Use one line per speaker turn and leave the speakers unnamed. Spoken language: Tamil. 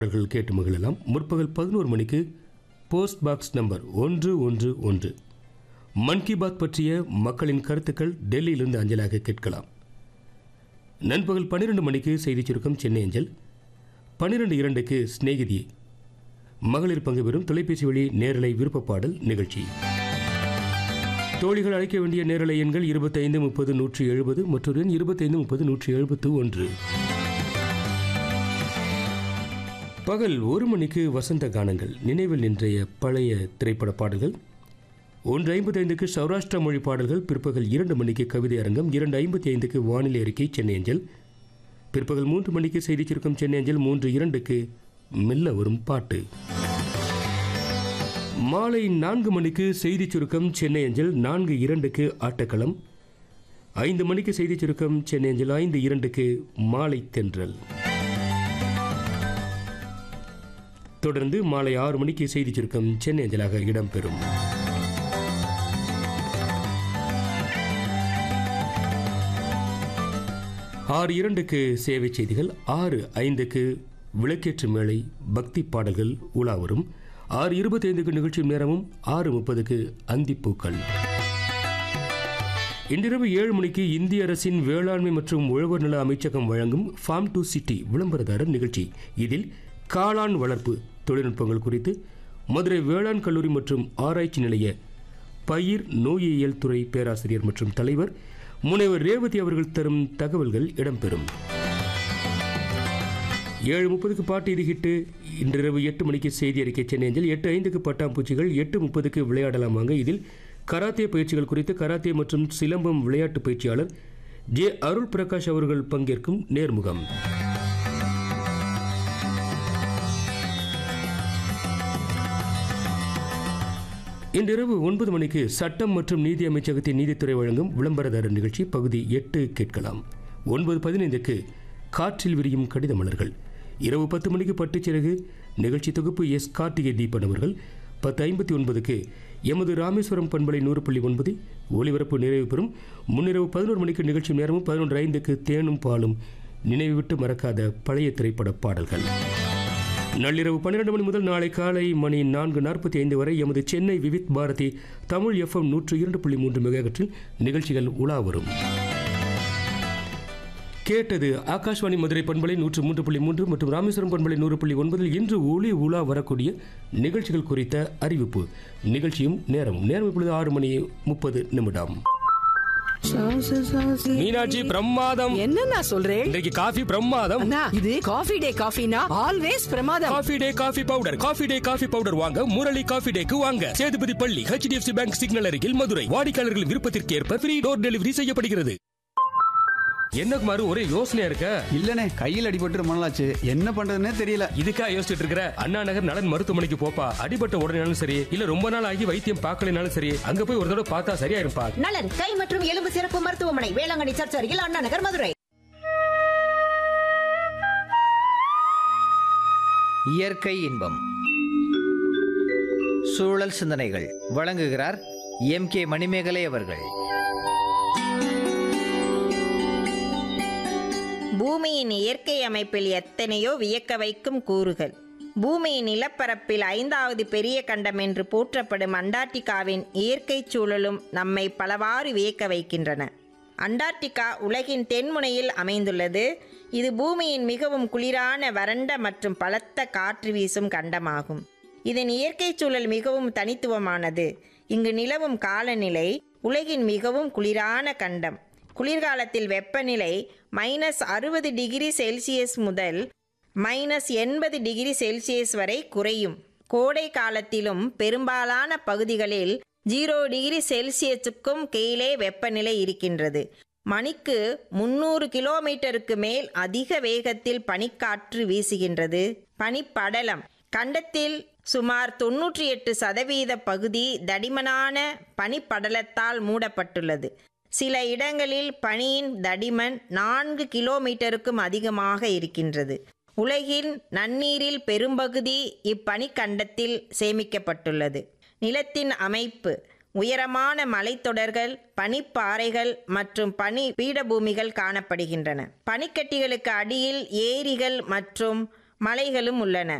பாடல்கள் கேட்டு மகிழலாம் முற்பகல் பதினோரு மணிக்கு போஸ்ட் பாக்ஸ் நம்பர் ஒன்று ஒன்று ஒன்று மன் கி பாத் பற்றிய மக்களின் கருத்துக்கள் டெல்லியிலிருந்து அஞ்சலாக கேட்கலாம் நண்பகல் பன்னிரண்டு மணிக்கு செய்திச் சுருக்கம் சென்னை அஞ்சல் பன்னிரண்டு இரண்டுக்கு சிநேகிதி மகளிர் பங்கு பெறும் தொலைபேசி வழி நேரலை விருப்ப பாடல் நிகழ்ச்சி தோழிகள் அழைக்க வேண்டிய நேரலை எண்கள் இருபத்தைந்து முப்பது நூற்றி எழுபது மற்றொரு எண் இருபத்தைந்து முப்பது நூற்றி எழுபத்து ஒன்று பகல் ஒரு மணிக்கு வசந்த கானங்கள் நினைவில் நின்றைய பழைய திரைப்பட பாடல்கள் ஒன்று ஐம்பத்தைந்துக்கு சௌராஷ்டிரா மொழி பாடல்கள் பிற்பகல் இரண்டு மணிக்கு கவிதை அரங்கம் இரண்டு ஐம்பத்தி ஐந்துக்கு வானிலை அறிக்கை சென்னை அஞ்சல் பிற்பகல் மூன்று மணிக்கு செய்திச் சுருக்கம் சென்னை அஞ்சல் மூன்று இரண்டுக்கு மெல்ல வரும் பாட்டு மாலை நான்கு மணிக்கு செய்திச் சுருக்கம் சென்னை அஞ்சல் நான்கு இரண்டுக்கு ஆட்டக்களம் ஐந்து மணிக்கு செய்திச் சுருக்கம் சென்னை அஞ்சல் ஐந்து இரண்டுக்கு மாலை தென்றல் தொடர்ந்து மாலை ஆறு மணிக்கு செய்திச் சுருக்கம் சென்னை அஞ்சலாக இடம்பெறும் ஆறு இரண்டுக்கு சேவை செய்திகள் ஆறு ஐந்துக்கு விளக்கேற்று மேளை பக்தி பாடல்கள் உலா வரும் ஆறு இருபத்தைந்துக்கு நிகழ்ச்சி நேரமும் ஆறு முப்பதுக்கு அந்திப்பூக்கள் இன்றிரவு ஏழு மணிக்கு இந்திய அரசின் வேளாண்மை மற்றும் உழவர் நல அமைச்சகம் வழங்கும் ஃபார்ம் டு சிட்டி விளம்பரதாரர் நிகழ்ச்சி இதில் காளான் வளர்ப்பு தொழில்நுட்பங்கள் குறித்து மதுரை வேளாண் கல்லூரி மற்றும் ஆராய்ச்சி நிலைய பயிர் நோயியல் துறை பேராசிரியர் மற்றும் தலைவர் முனைவர் ரேவதி அவர்கள் தரும் தகவல்கள் இடம்பெறும் ஏழு முப்பதுக்கு பாட்டு இதுகிட்டு இன்றிரவு எட்டு மணிக்கு செய்தி அறிக்கை சென்னை அஞ்சல் எட்டு ஐந்துக்கு பட்டாம்பூச்சிகள் எட்டு முப்பதுக்கு விளையாடலாம் வாங்க இதில் கராத்தே பயிற்சிகள் குறித்து கராத்தே மற்றும் சிலம்பம் விளையாட்டு பயிற்சியாளர் ஜே அருள் பிரகாஷ் அவர்கள் பங்கேற்கும் நேர்முகம் இன்றிரவு ஒன்பது மணிக்கு சட்டம் மற்றும் நீதி அமைச்சகத்தின் நீதித்துறை வழங்கும் விளம்பரதாரர் நிகழ்ச்சி பகுதி எட்டு கேட்கலாம் ஒன்பது பதினைந்துக்கு காற்றில் விரியும் கடித மலர்கள் இரவு பத்து மணிக்கு பட்டுச்சிறகு நிகழ்ச்சி தொகுப்பு எஸ் கார்த்திகை தீபன் அவர்கள் பத்து ஐம்பத்தி ஒன்பதுக்கு எமது ராமேஸ்வரம் பண்பலை நூறு புள்ளி ஒன்பது ஒலிபரப்பு நிறைவு பெறும் முன்னிரவு பதினோரு மணிக்கு நிகழ்ச்சி நேரமும் பதினொன்று ஐந்துக்கு தேனும் பாலும் நினைவு விட்டு மறக்காத பழைய திரைப்பட பாடல்கள் நள்ளிரவு பன்னிரண்டு மணி முதல் நாளை காலை மணி நான்கு நாற்பத்தி ஐந்து வரை எமது சென்னை விவித் பாரதி தமிழ் எஃப்எம் நூற்று இரண்டு புள்ளி மூன்று மெகாகற்றில் நிகழ்ச்சிகள் உலா வரும் கேட்டது ஆகாஷ்வாணி மதுரை பண்பலை நூற்று மூன்று புள்ளி மூன்று மற்றும் ராமேஸ்வரம் பண்பலை நூறு புள்ளி ஒன்பதில் இன்று ஒளி உலா வரக்கூடிய நிகழ்ச்சிகள் குறித்த அறிவிப்பு நிகழ்ச்சியும் நேரமும் நேரம் இப்பொழுது ஆறு மணி முப்பது நிமிடம் மீனாட்சி பிரமாதம்
என்ன நான் சொல்றேன்
இன்றைக்கு காஃபி பிரமாதம்
அண்ணா இது காஃபி டே காஃபினா ஆல்வேஸ் பிரமாதம்
coffee day coffee powder coffee day coffee powder வாங்க முரளி காஃபி டேக்கு வாங்க சேதுபதி பள்ளி ஹெச்டிஎஃப்சி பேங்க் சிக்னல் அருகில் மதுரை வாடிக்கையாளர்கள் விருப்பத்திற்கு ஏற்ப ஃப்ரீ டோர் டெலிவரி செய்யப்படுகிறது என்ன குமாரு ஒரே யோசனையா இருக்க
இல்லனே கையில் அடிபட்டு ரொம்ப நாளாச்சு என்ன பண்றதுன்னே தெரியல
இதுக்கா யோசிச்சுட்டு இருக்கிற அண்ணா நகர் நலன் மருத்துவமனைக்கு போப்பா அடிபட்ட உடனேனாலும் சரி இல்ல ரொம்ப நாள் ஆகி வைத்தியம் பார்க்கலனாலும் சரி அங்க போய் ஒரு தடவை பார்த்தா சரியாயிருப்பா
நலன் கை மற்றும் எலும்பு சிறப்பு மருத்துவமனை வேளாங்கண்ணி சர்ச் அருகில் அண்ணா நகர் மதுரை
இயற்கை இன்பம் சூழல் சிந்தனைகள் வழங்குகிறார் எம் கே மணிமேகலை அவர்கள்
பூமியின் இயற்கை அமைப்பில் எத்தனையோ வியக்க வைக்கும் கூறுகள் பூமியின் நிலப்பரப்பில் ஐந்தாவது பெரிய கண்டம் என்று போற்றப்படும் அண்டார்டிகாவின் இயற்கை சூழலும் நம்மை பலவாறு வியக்க வைக்கின்றன அண்டார்டிகா உலகின் தென்முனையில் அமைந்துள்ளது இது பூமியின் மிகவும் குளிரான வறண்ட மற்றும் பலத்த காற்று வீசும் கண்டமாகும் இதன் இயற்கை சூழல் மிகவும் தனித்துவமானது இங்கு நிலவும் காலநிலை உலகின் மிகவும் குளிரான கண்டம் குளிர்காலத்தில் வெப்பநிலை மைனஸ் அறுபது டிகிரி செல்சியஸ் முதல் மைனஸ் எண்பது டிகிரி செல்சியஸ் வரை குறையும் கோடை காலத்திலும் பெரும்பாலான பகுதிகளில் ஜீரோ டிகிரி செல்சியஸுக்கும் கீழே வெப்பநிலை இருக்கின்றது மணிக்கு முன்னூறு கிலோமீட்டருக்கு மேல் அதிக வேகத்தில் பனிக்காற்று வீசுகின்றது பனிப்படலம் கண்டத்தில் சுமார் தொன்னூற்றி எட்டு சதவீத பகுதி தடிமனான பனிப்படலத்தால் மூடப்பட்டுள்ளது சில இடங்களில் பனியின் தடிமன் நான்கு கிலோமீட்டருக்கும் அதிகமாக இருக்கின்றது உலகின் நன்னீரில் பெரும்பகுதி இப்பனிக்கண்டத்தில் சேமிக்கப்பட்டுள்ளது நிலத்தின் அமைப்பு உயரமான மலைத்தொடர்கள் பனிப்பாறைகள் மற்றும் பனி பீடபூமிகள் காணப்படுகின்றன பனிக்கட்டிகளுக்கு அடியில் ஏரிகள் மற்றும் மலைகளும் உள்ளன